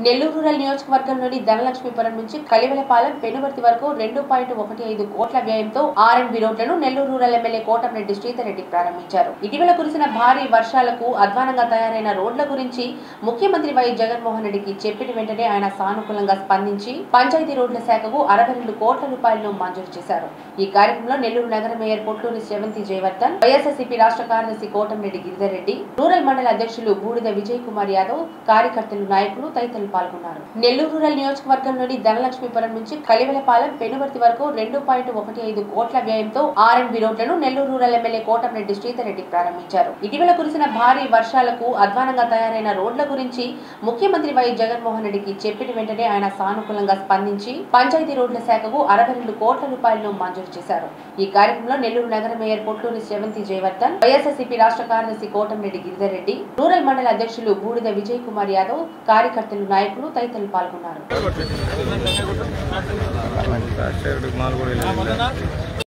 Nellore rural నియోజకవర్గంలోని ధనలక్ష్మీపురం నుంచి కలివెలపాలెం పెనువర్తి వరకు రెండు పాయింట్ ఒకటి ఐదు కోట్ల వ్యయంతో ఆర్ఎండ్బి రోడ్లను నెల్లూరు రూరల్ ఎమ్మెల్యే కోటమిరెడ్డి శ్రీధర్ రెడ్డి ప్రారంభించారు ఇటీవల కురిసిన భారీ వర్షాలకు అధ్వానంగా తయారైన రోడ్ల గురించి ముఖ్యమంత్రి వైఎస్ జగన్మోహన్ రెడ్డికి చెప్పిన వెంటనే ఆయన సానుకూలంగా స్పందించి పంచాయతీ రోడ్ల శాఖకు అరవై రెండు కోట్ల రూపాయలను మంజూరు చేశారు ఈ కార్యక్రమంలో నెల్లూరు నగర మేయర్ పొట్లూరి శ్రవంతి జయవర్ధన్ వైఎస్ఆర్సీపీ రాష్ట్ర కార్యదర్శి కోటమిరెడ్డి గిరిధర్ రెడ్డి రూరల్ మండల అధ్యక్షులు బూడిద విజయ్ కుమార్ యాదవ్ కార్యకర్తలు నాయకులు తదితరులు పాల్గొన్నారు నెల్లూరు రూరల్ నియోజకవర్గంలోని ధనలక్ష్మీపురం నుంచి కలివెలపాలెం పెనువర్తి వరకు రెండు పాయింట్ ఒకటి ఐదు కోట్ల వ్యయంతో ఆర్ఎండ్బి రోడ్లను నెల్లూరు రూరల్ ఎమ్మెల్యే కోటమిరెడ్డి శ్రీధర్ రెడ్డి ప్రారంభించారు ఇటీవల కురిసిన భారీ వర్షాలకు అధ్వానంగా తయారైన రోడ్ల గురించి ముఖ్యమంత్రి వైఎస్ జగన్మోహన్ రెడ్డికి చెప్పిన వెంటనే ఆయన సానుకూలంగా స్పందించి పంచాయతీ రోడ్ల శాఖకు అరవై రెండు కోట్ల రూపాయలను మంజూరు చేశారు ఈ కార్యక్రమంలో నెల్లూరు నగర మేయర్ పొట్లూరి శ్రవంతి జయవర్ధన్ వైఎస్ఆర్సీపీ రాష్ట్ర కార్యదర్శి కోటమిరెడ్డి గిరిధర్ రెడ్డి రూరల్ మండల అధ్యక్షులు బూడిద విజయ్ కుమార్ యాదవ్ కార్యకర్తలు నాయకులు తదితరులు పాల్గొన్నారు రాజశేఖరుడికి మాలు కూడా వెళ్ళింది